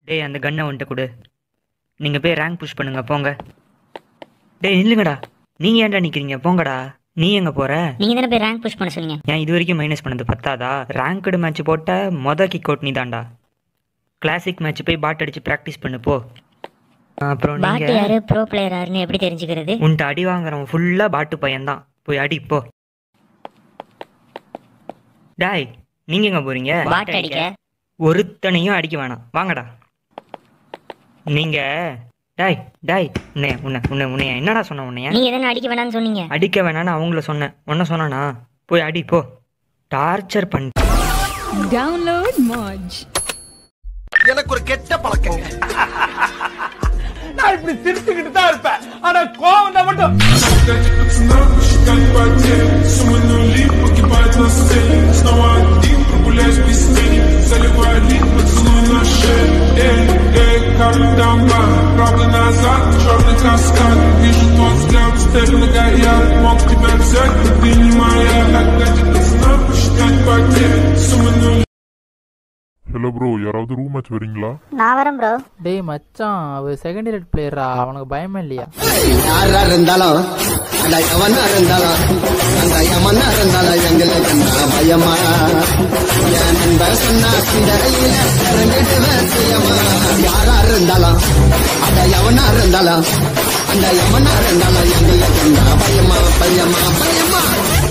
டேய் அந்த கன்னை வந்துட்டு கொடு நீங்கள் போய் ரேங்க் புஷ் பண்ணுங்க போங்க டேய் நில்லுங்கடா நீங்கள் ஏன்டா நிற்கிறீங்க போங்கடா நீ எங்கே போகிற நீங்க தானே போய் ரேங்க் புஷ் பண்ண சொன்னீங்க ஏன் இது வரைக்கும் மைனஸ் பண்ணது பத்தாதா ரேங்க்டு மேட்ச் போட்ட மொதல் கிக் அவுட் நீ தான்டா கிளாசிக் மேட்ச் போய் பாட் அடிச்சு ப்ராக்டிஸ் பண்ணு போ அப்புறம் பாட்டு நீங்கள் யாரு ப்ரோ பிளேயர் யாருன்னு எப்படி தெரிஞ்சுக்கிறது உன்ட்ட அடி வாங்குறவன் ஃபுல்லாக பாட்டு பையன்தான் போய் அடி போ டாய் நீங்கள் எங்கே போகிறீங்க பாட்டு அடிக்க ஒருத்தனையும் அடிக்க வேணாம் வாங்கடா நீங்கள் டாய் டாய் உன்னைய உன்னை உன்னை உன்னைய என்னடா சொன்ன உன்னைய நீங்க தானே அடிக்க வேணாம்னு சொன்னீங்க அடிக்க வேணான்னு அவங்கள சொன்னேன் உன்ன சொன்னானா போய் அடி போ டார்ச்சர் பண்ண Download Moj. எனக்கு ஒரு கெட்ட பழக்கங்க நான் இப்படி சிரிச்சுக்கிட்டு தான் இருப்பேன் ஆனா கோவம் வந்தா மட்டும் Правда назад, черный каскад Вижу твой взгляд, степенно горят Мог тебя взять, но ты не моя Отдать это знак, посчитать потери Сумма нули ஹலோ ப்ரோ யாராவது ரூம் மேட்ச் வரீங்களா நான் வரேன் ப்ரோ டேய் மச்சான் அவ செகண்ட் இயர் பிளேயரா அவனுக்கு பயமே இல்லையா யாரா இருந்தாலும் அந்த எவனா இருந்தாலும் அந்த எமனா இருந்தாலும் எங்களுக்கு நான் பயமா என் நண்பர் சொன்னா சிந்தையில இறங்கிடுவேன் சுயமா யாரா இருந்தாலும் அந்த எவனா இருந்தாலும் அந்த எமனா இருந்தாலும் எங்களுக்கு நான் பயமா பயமா பயமா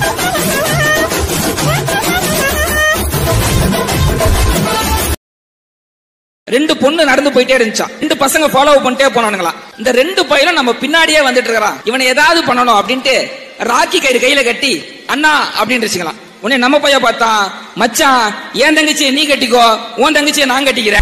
ரெண்டு பொண்ணு நடந்து போயிட்டே இருந்துச்சான் ரெண்டு பசங்க ஃபாலோ பண்ணிட்டே போனானுங்களாம் இந்த ரெண்டு பையனும் நம்ம பின்னாடியே வந்துட்டு இருக்கிறான் இவனை ஏதாவது பண்ணணும் அப்படின்ட்டு ராக்கி கயிறு கையில கட்டி அண்ணா அப்படின்றச்சுங்களாம் உடனே நம்ம பையன் பார்த்தான் மச்சான் என் தங்கச்சியை நீ கட்டிக்கோ உன் தங்கச்சியை நான் கட்டிக்கிறேன்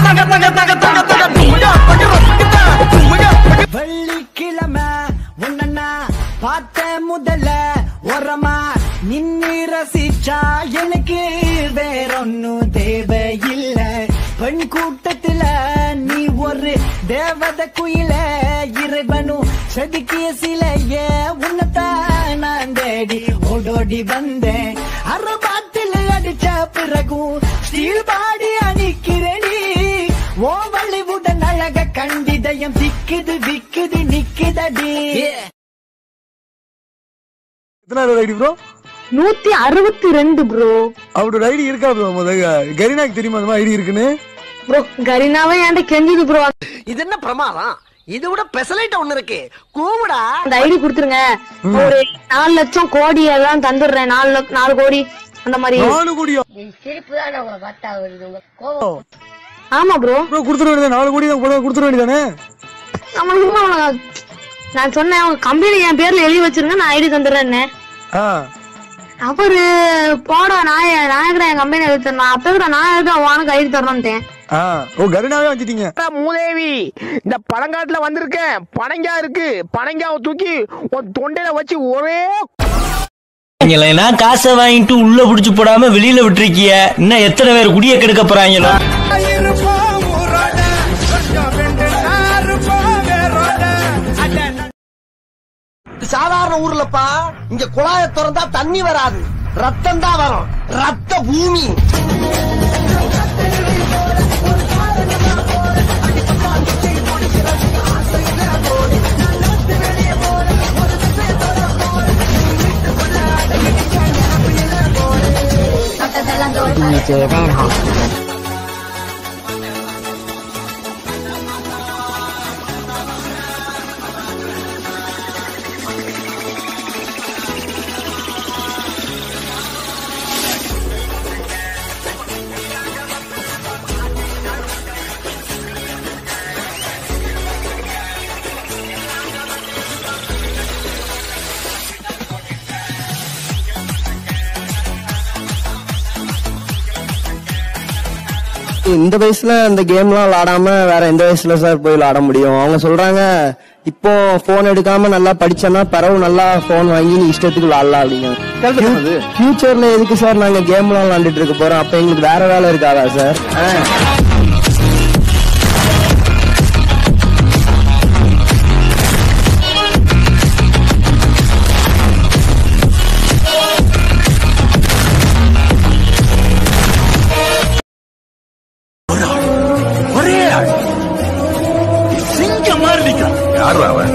வெள்ளிக்கிழமை உன்னா பார்த்த முதல்ல உரமா நின்னு ரசிச்சா எனக்கு வேறொன்னும் தேவையில்ல பெண் கூட்டத்துல நீ ஒரு தேவத குயில இறைவனும் செதுக்கிய சிலைய உன்னத்தான் நான் தேடி ஓடோடி வந்தேன் அரபாத்தில் அடிச்ச பிறகும் ஸ்டீல் பாடி அணிக்கிறேனி ஓ வள்ளிவுடன் அழக கண்டிதயம் திக்குது விக்குது நிக்குதடி எத்தனாவது ஐடி ப்ரோ நூத்தி அறுபத்தி ரெண்டு ப்ரோ அவரோட ஐடி இருக்கா ப்ரோ முதல்ல கரீனாக்கு தெரியுமா அந்த மாதிரி ஐடி இருக்குன்னு ப்ரோ கரீனாவே என்கிட்ட கெஞ்சுது ப்ரோ இது என்ன பிரமாதம் இது விட பெசலைட் ஒண்ணு இருக்கு கூவுடா அந்த ஐடி கொடுத்துருங்க ஒரு நாலு லட்சம் கோடி எல்லாம் தந்துடுறேன் நாலு லட்ச- நாலு கோடி அந்த மாதிரி நாலு கோடியா ஆமா ப்ரோ ப்ரோ கொடுத்துட வேண்டியது நாலு கோடி தான் கொடுத்துட வேண்டியதானே நம்ம சும்மா அவனுங்க- நான் சொன்னேன் அவங்க கம்பெனி என் பேர்ல எழுதி வச்சிருங்க நான் ஐடி தந்துடுறேன்னு ஆ அவரு போடா நாய நாயகரா என் கம்பெனி எழுதி தரணும் அப்ப கூட நான் எதுக்கு அவனுக்கு ஐடி தரணும்ட்டேன் ஆ ஓ கரீனாவே வச்சுட்டீங்க மூதேவி இந்த பழங்காட்டுல வந்திருக்கேன் பனங்கா இருக்கு பனங்காவை தூக்கி உன் தொண்டையில வச்சு ஒரே இல்லைன்னா காசை வாங்கிட்டு உள்ள புடிச்சு போடாம வெளியில விட்டுருக்கிய இன்னும் எத்தனை பேர் குடிய கெடுக்க போறாங்களோ சாதாரண ஊர்லப்பா இங்க குழாய திறந்தா தண்ணி வராது ரத்தம் தான் வரும் ரத்த பூமி இந்த வயசுல இந்த கேம்லாம் விளாடாம வேற எந்த வயசுல சார் போய் விளாட முடியும் அவங்க சொல்றாங்க இப்போ போன் எடுக்காம நல்லா படிச்சோன்னா பிறகு நல்லா போன் வாங்கி நீ இஷ்டத்துக்கு விளாடலாம் அப்படிங்க ஃபியூச்சர்ல எதுக்கு சார் நாங்க கேம்லாம் விளாண்டுட்டு இருக்க போறோம் அப்ப எங்களுக்கு வேற வேலை இருக்காதா சார் ஒரே ஆள் யார் அவன்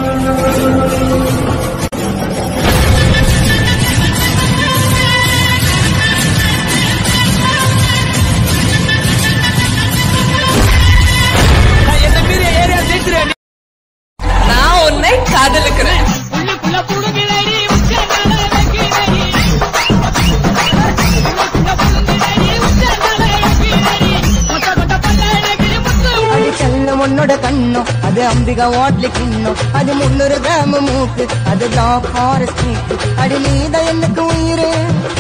நான் உன்னை காதலிக்கிறேன் அது செல்லம் உன்னோட கண்ணும் அது அம்பிகா ஓட்லி கிண்ணும் அது முன்னூறு கிராம் மூக்கு அது ஃபாரஸ்ட் அடி நீதான் எனக்கு உயிரு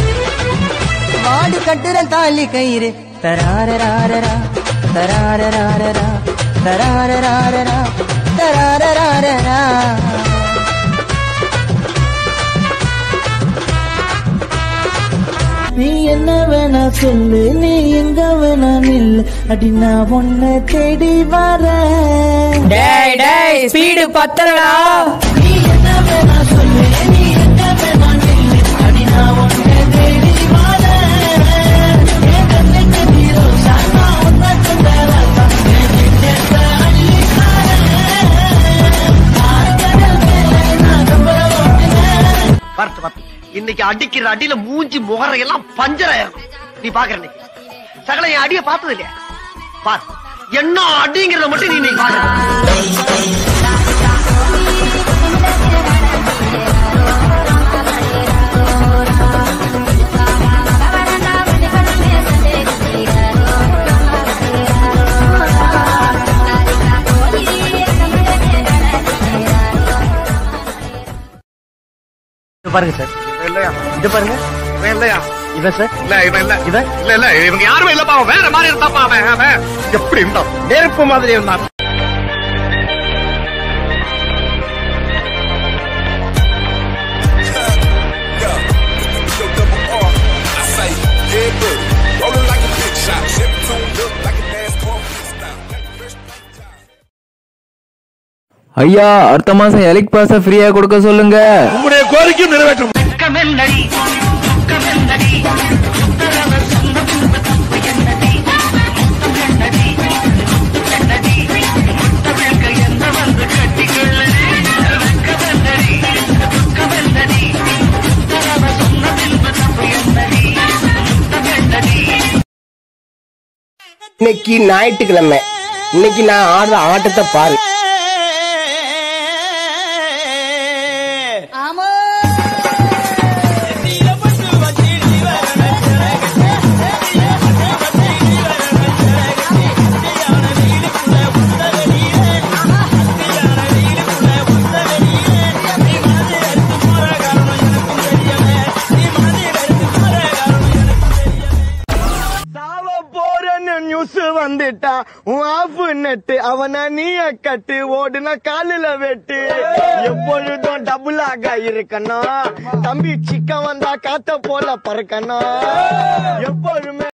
வாடி கட்டுற தாலி கயிறு தராரராரரா தராரராரரா தராரராரரா தராரராரரா நீ என்ன வேணா சொல்லு நீ எங்க வேணா நில்லு அடி நான் உன்னை தேடி வரேன் டேய் டேய் ஸ்பீடு பத்தலடா நீ என்ன வேணா சொல்லு நீ எங்க வேணா நில்லு அடி நான் உன்னை தேடி வரேன் என் கண்ணுக்கு நீ ரோசா நான் உன்னை கொண்ட ராசா என் கிட்ட அள்ளி பார்த்து பார்த்து இன்னைக்கு அடிக்கிற அடியில மூஞ்சி முகரையெல்லாம் பஞ்சராயிரும் நீ பாக்குற இன்னைக்கு சகல என் அடிய பார்த்தது இல்லையா பார் என்ன அடிங்கிறத மட்டும் நீ இன்னைக்கு பாக்குற இது பாருங்க சார் இல்லையா இது பாருங்க இவன் இல்லையா இவன் சார் இல்ல இவன் இல்ல இவன் இல்ல இல்ல இவங்க யாருமே இல்லப்பா அவன் வேற மாதிரி இருந்தாப்பா அவன் அவன் எப்படி இருந்தான் நெருப்பு மாதிரி இருந்தான் ஐயா அடுத்த மாசம் எலக்ட் பாஸ ஃப்ரீயா கொடுக்க சொல்லுங்க உங்களுடைய கோரிக்கையும் நிறைவேற்றும் இன்னைக்கு ஞாயிற்றுக்கிழமை இன்னைக்கு நான் ஆடுற ஆட்டத்தை பாரு போறேன்னு நியூஸ் வந்துட்டா உன் ஆஃப் நெட்டு அவன நீய கட்டு ஓடுன காலில வெட்டு எப்பொழுதும் டபுளாக இருக்கணும் தம்பி சிக்கன் வந்தா காத்த போல பறக்கணும் எப்பொழுதுமே